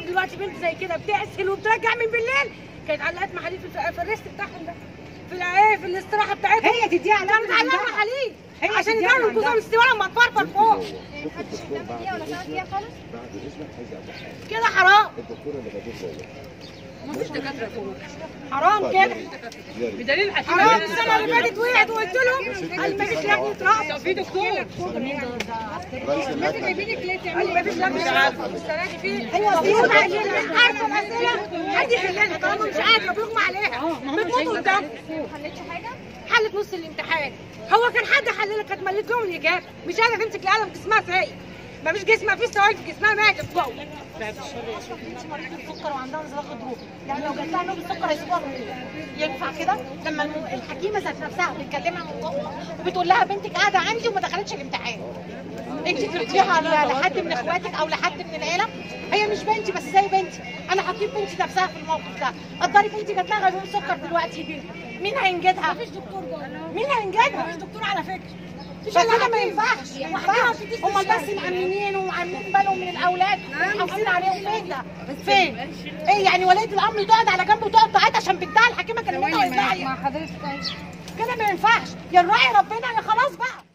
دلوقتي بنت زي كده بتعسل وبترجع من بالليل كانت علقت محاليل في الف- في الريست بتاعهم ده في العيا في الاستراحه بتاعتهم هي تديها على كانت علقت محاليل هي عشان تديها يداروا عندها. الجوزة مستوى لما تفرفر فوق يعني محدش اهتم بيها ولا سأل فيها خالص؟ بعد اذنك عايز اعمل حاجه كده حرام الدكتوره اللي موجود جوه حرام كده زيارة. بدليل حرام السنه اللي فاتت وقعت وقلت لهم قال ما فيش لجنه رأس في دكتور رئيس اللجنه قال لي ما فيش لجنه رأس السنه دي في ايوه في عارفه الاسئله حد يحلها طالما مش عارفه بيغمى عليها بتموت قدام ما حلتش حاجة؟ حلت نص الامتحان هو كان حد حللها كانت مليت لهم الاجابه مش قادره تمسك القلم جسمها سايق ما فيش جسمها فيش سوائل في جسمها ماتت جوه انت مريضه السكر وعندها انزلاق غضروفي يعني لو جات لها نوبه سكر هيسيبوها تموت. ينفع كده لما الم- الحكيمه ذات نفسها بتكلمها من جوه وبتقول لها بنتك قاعده عندي وما دخلتش الامتحان انت ترضيها ل- لحد من اخواتك او لحد من العيله هي مش بنتي بس زي بنتي انا حطيت بنتي نفسها في الموقف ده قدري بنتي جات لها غضروف سكر دلوقتي مين هينجدها؟ مفيش دكتور جوه مين هينجدها؟ مفيش دكتور على فكره فكده ما ينفعش ما ينفعش هم بس مأمنين وعاملين بالهم من الاولاد وحافظين عليهم فين ده؟ فين؟ ايه يعني ولية الامر تقعد على جنب وتقعد تعيط عشان بنتها الحكيمه كلمتها ويزعق مع حضرتك كده ما ينفعش يا نراعي ربنا يا خلاص بقى